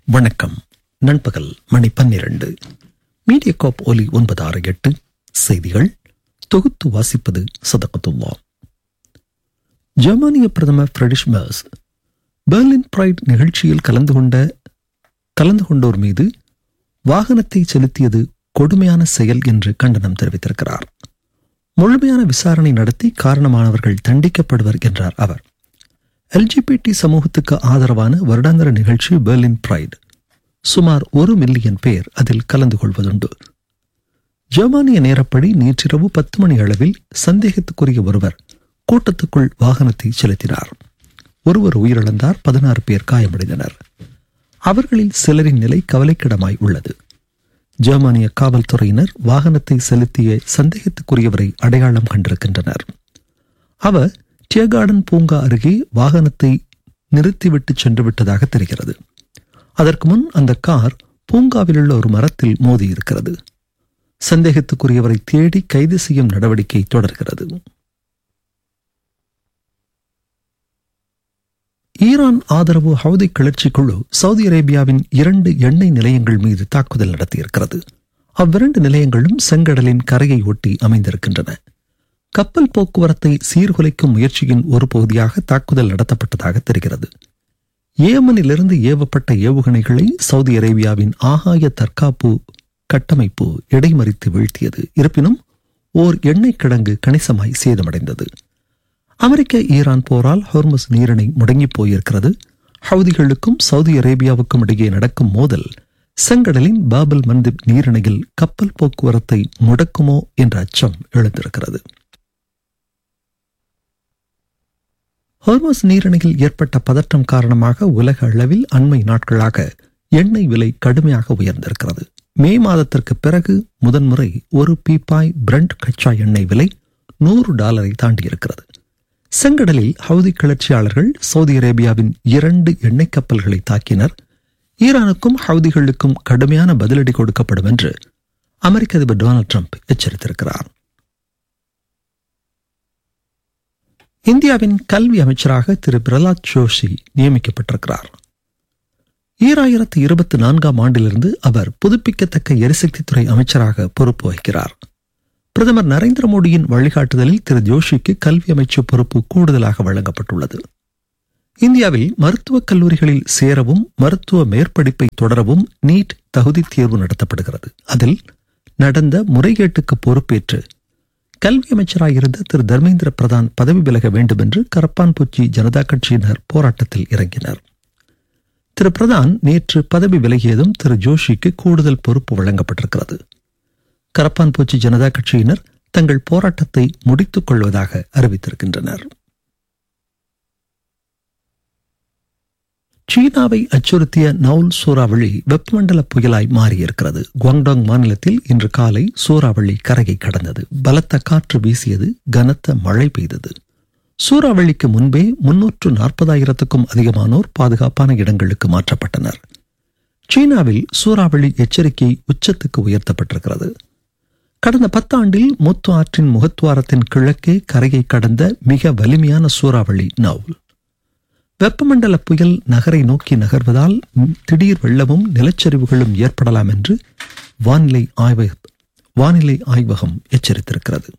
வணக்கம் நண்பகல் மணி பன்னிரண்டு மீடியகாப் ஒலி ஒன்பது ஆறு எட்டு செய்திகள் தொகுத்து வாசிப்பது சதகத்துல்லா ஜெர்மானிய பிரதமர் ஃப்ரெடிஷ் மேர்ஸ் பெர்லின் பிரைட் நிகழ்ச்சியில் கலந்து கொண்ட கலந்து கொண்டோர் மீது வாகனத்தை செலுத்தியது கொடுமையான செயல் என்று கண்டனம் தெரிவித்திருக்கிறார் முழுமையான விசாரணை நடத்தி காரணமானவர்கள் தண்டிக்கப்படுவர் என்றார் அவர் எல்ஜிபிடி சமூகத்துக்கு ஆதரவான வருடாந்திர நிகழ்ச்சி பெர்லின் பிரைட் சுமார் ஒரு மில்லியன் பேர் அதில் கலந்து கொள்வதுண்டு ஜெர்மானிய நேரப்படி நேற்றிரவு பத்து மணி அளவில் சந்தேகத்துக்குரிய ஒருவர் கூட்டத்துக்குள் வாகனத்தை செலுத்தினார் ஒருவர் உயிரிழந்தார் பதினாறு பேர் காயமடைந்தனர் அவர்களில் சிலரின் நிலை கவலைக்கிடமாய் உள்ளது ஜெர்மானிய காவல்துறையினர் வாகனத்தை செலுத்திய சந்தேகத்துக்குரியவரை அடையாளம் கண்டிருக்கின்றனர் அவர் டியர்கார்டன் பூங்கா அருகே வாகனத்தை நிறுத்திவிட்டு சென்று விட்டதாக தெரிகிறது அதற்கு முன் அந்த கார் பூங்காவில் உள்ள ஒரு மரத்தில் மோதி இருக்கிறது சந்தேகத்துக்குரியவரை தேடி கைது செய்யும் நடவடிக்கை தொடர்கிறது ஈரான் ஆதரவு ஹவுதி கிளர்ச்சி குழு சவுதி அரேபியாவின் இரண்டு எண்ணெய் நிலையங்கள் மீது தாக்குதல் நடத்தியிருக்கிறது அவ்விரண்டு நிலையங்களும் செங்கடலின் கரையை ஒட்டி அமைந்திருக்கின்றன கப்பல் போக்குவரத்தை சீர்குலைக்கும் முயற்சியின் ஒரு பகுதியாக தாக்குதல் நடத்தப்பட்டதாக தெரிகிறது ஏமனிலிருந்து ஏவப்பட்ட ஏவுகணைகளை சவுதி அரேபியாவின் ஆகாய தற்காப்பு கட்டமைப்பு இடைமறித்து வீழ்த்தியது இருப்பினும் ஓர் எண்ணெய் கிடங்கு கணிசமாய் சேதமடைந்தது அமெரிக்க ஈரான் போரால் ஹோர்மஸ் நீரிணை முடங்கி போயிருக்கிறது ஹவுதிகளுக்கும் சவுதி அரேபியாவுக்கும் இடையே நடக்கும் மோதல் செங்கடலின் பாபல் மந்திப் நீரிணையில் கப்பல் போக்குவரத்தை முடக்குமோ என்ற அச்சம் எழுந்திருக்கிறது ஹோர்மஸ் நீரிணையில் ஏற்பட்ட பதற்றம் காரணமாக உலக அளவில் அண்மை நாட்களாக எண்ணெய் விலை கடுமையாக உயர்ந்திருக்கிறது மே மாதத்திற்கு பிறகு முதன்முறை ஒரு பீப்பாய் பிரண்ட் கச்சா எண்ணெய் விலை நூறு டாலரை தாண்டியிருக்கிறது செங்கடலில் ஹவுதி கிளர்ச்சியாளர்கள் சவுதி அரேபியாவின் இரண்டு எண்ணெய் கப்பல்களை தாக்கினர் ஈரானுக்கும் ஹவுதிகளுக்கும் கடுமையான பதிலடி கொடுக்கப்படும் என்று அமெரிக்க அதிபர் டொனால்டு ட்ரம்ப் எச்சரித்திருக்கிறார் இந்தியாவின் கல்வி அமைச்சராக திரு பிரலாத் ஜோஷி நியமிக்கப்பட்டிருக்கிறார் ஈராயிரத்து இருபத்தி நான்காம் ஆண்டிலிருந்து அவர் புதுப்பிக்கத்தக்க எரிசக்தித்துறை அமைச்சராக பொறுப்பு வகிக்கிறார் பிரதமர் நரேந்திர மோடியின் வழிகாட்டுதலில் திரு ஜோஷிக்கு கல்வி அமைச்சு பொறுப்பு கூடுதலாக வழங்கப்பட்டுள்ளது இந்தியாவில் மருத்துவக் கல்லூரிகளில் சேரவும் மருத்துவ மேற்படிப்பை தொடரவும் நீட் தகுதி தேர்வு நடத்தப்படுகிறது அதில் நடந்த முறைகேட்டுக்கு பொறுப்பேற்று கல்வி அமைச்சராயிருந்த திரு தர்மேந்திர பிரதான் பதவி விலக வேண்டும் என்று கரப்பான்பூச்சி ஜனதா கட்சியினர் போராட்டத்தில் இறங்கினர் திரு பிரதான் நேற்று பதவி விலகியதும் திரு ஜோஷிக்கு கூடுதல் பொறுப்பு வழங்கப்பட்டிருக்கிறது கரப்பான்பூச்சி ஜனதா கட்சியினர் தங்கள் போராட்டத்தை முடித்துக் கொள்வதாக அறிவித்திருக்கின்றனர் சீனாவை அச்சுறுத்திய நவுல் சூறாவளி வெப்பமண்டல புயலாய் மாறியிருக்கிறது குவாங்டாங் மாநிலத்தில் இன்று காலை சூறாவளி கரையை கடந்தது பலத்த காற்று வீசியது கனத்த மழை பெய்தது சூறாவளிக்கு முன்பே முன்னூற்று நாற்பதாயிரத்துக்கும் அதிகமானோர் பாதுகாப்பான இடங்களுக்கு மாற்றப்பட்டனர் சீனாவில் சூறாவளி எச்சரிக்கை உச்சத்துக்கு உயர்த்தப்பட்டிருக்கிறது கடந்த பத்தாண்டில் மூத்து ஆற்றின் முகத்துவாரத்தின் கிழக்கே கரையை கடந்த மிக வலிமையான சூறாவளி நவுல் வெப்பமண்டல புயல் நகரை நோக்கி நகர்வதால் திடீர் வெள்ளமும் நிலச்சரிவுகளும் ஏற்படலாம் என்று வானிலை ஆய்வ வானிலை ஆய்வகம் எச்சரித்திருக்கிறது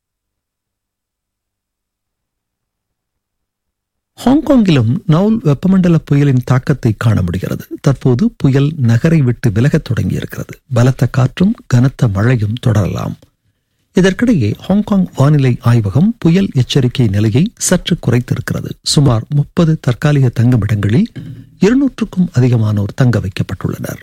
ஹாங்காங்கிலும் நவுல் வெப்பமண்டல புயலின் தாக்கத்தை காண முடிகிறது தற்போது புயல் நகரை விட்டு விலகத் தொடங்கியிருக்கிறது பலத்த காற்றும் கனத்த மழையும் தொடரலாம் இதற்கிடையே ஹாங்காங் வானிலை ஆய்வகம் புயல் எச்சரிக்கை நிலையை சற்று குறைத்திருக்கிறது சுமார் முப்பது தற்காலிக தங்குமிடங்களில் இருநூற்றுக்கும் அதிகமானோர் தங்க வைக்கப்பட்டுள்ளனர்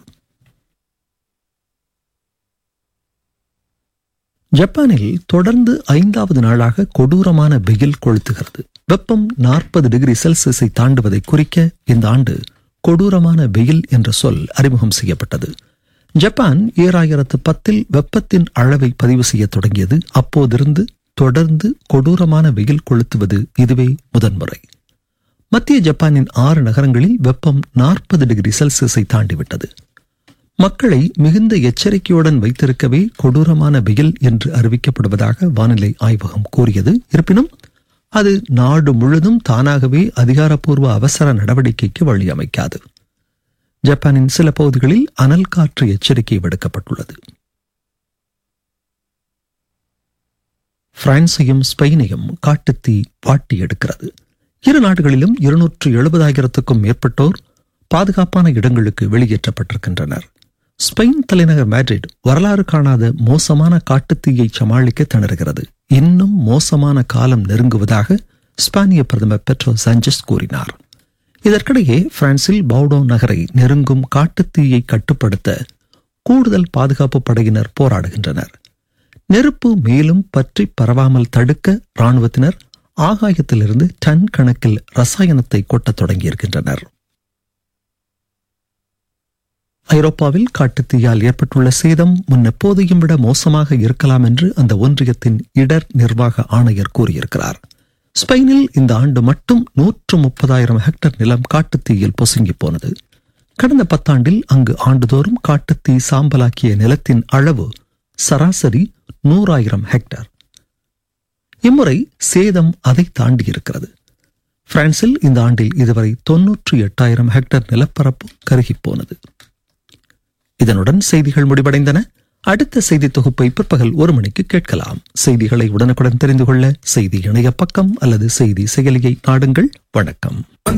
ஜப்பானில் தொடர்ந்து ஐந்தாவது நாளாக கொடூரமான வெயில் கொளுத்துகிறது வெப்பம் நாற்பது டிகிரி செல்சியஸை தாண்டுவதை குறிக்க இந்த ஆண்டு கொடூரமான வெயில் என்ற சொல் அறிமுகம் செய்யப்பட்டது ஜப்பான் ஏழாயிரத்து பத்தில் வெப்பத்தின் அளவை பதிவு செய்ய தொடங்கியது அப்போதிருந்து தொடர்ந்து கொடூரமான வெயில் கொளுத்துவது இதுவே முதன்முறை மத்திய ஜப்பானின் ஆறு நகரங்களில் வெப்பம் நாற்பது டிகிரி செல்சியஸை தாண்டிவிட்டது மக்களை மிகுந்த எச்சரிக்கையுடன் வைத்திருக்கவே கொடூரமான வெயில் என்று அறிவிக்கப்படுவதாக வானிலை ஆய்வகம் கூறியது இருப்பினும் அது நாடு முழுதும் தானாகவே அதிகாரப்பூர்வ அவசர நடவடிக்கைக்கு வழியமைக்காது ஜப்பானின் சில பகுதிகளில் அனல் காற்று எச்சரிக்கை விடுக்கப்பட்டுள்ளது பிரான்சையும் ஸ்பெயினையும் காட்டுத்தீ வாட்டி எடுக்கிறது இரு நாடுகளிலும் இருநூற்று எழுபதாயிரத்துக்கும் மேற்பட்டோர் பாதுகாப்பான இடங்களுக்கு வெளியேற்றப்பட்டிருக்கின்றனர் ஸ்பெயின் தலைநகர் மேட்ரிட் வரலாறு காணாத மோசமான காட்டுத்தீயை சமாளிக்க திணறுகிறது இன்னும் மோசமான காலம் நெருங்குவதாக ஸ்பானிய பிரதமர் பெட்ரோ சாஞ்சஸ் கூறினார் இதற்கிடையே பிரான்சில் பவுடோ நகரை நெருங்கும் காட்டுத்தீயை கட்டுப்படுத்த கூடுதல் பாதுகாப்பு படையினர் போராடுகின்றனர் நெருப்பு மேலும் பற்றி பரவாமல் தடுக்க ராணுவத்தினர் ஆகாயத்திலிருந்து டன் கணக்கில் ரசாயனத்தை கொட்டத் தொடங்கியிருக்கின்றனர் ஐரோப்பாவில் காட்டுத்தீயால் ஏற்பட்டுள்ள சேதம் முன்னெப்போதையும் விட மோசமாக இருக்கலாம் என்று அந்த ஒன்றியத்தின் இடர் நிர்வாக ஆணையர் கூறியிருக்கிறார் ஸ்பெயினில் இந்த ஆண்டு மட்டும் நூற்று முப்பதாயிரம் ஹெக்டர் நிலம் காட்டுத்தீயில் பொசுங்கி போனது கடந்த பத்தாண்டில் அங்கு ஆண்டுதோறும் காட்டுத்தீ சாம்பலாக்கிய நிலத்தின் அளவு சராசரி நூறாயிரம் ஹெக்டர் இம்முறை சேதம் அதை தாண்டி இருக்கிறது பிரான்சில் இந்த ஆண்டில் இதுவரை தொன்னூற்றி எட்டாயிரம் ஹெக்டர் நிலப்பரப்பு கருகிப் போனது இதனுடன் செய்திகள் முடிவடைந்தன அடுத்த செய்தி தொகுப்பை பிற்பகல் ஒரு மணிக்கு கேட்கலாம் செய்திகளை உடனுக்குடன் தெரிந்து கொள்ள செய்தி இணைய பக்கம் அல்லது செய்தி செயலியை நாடுங்கள் வணக்கம்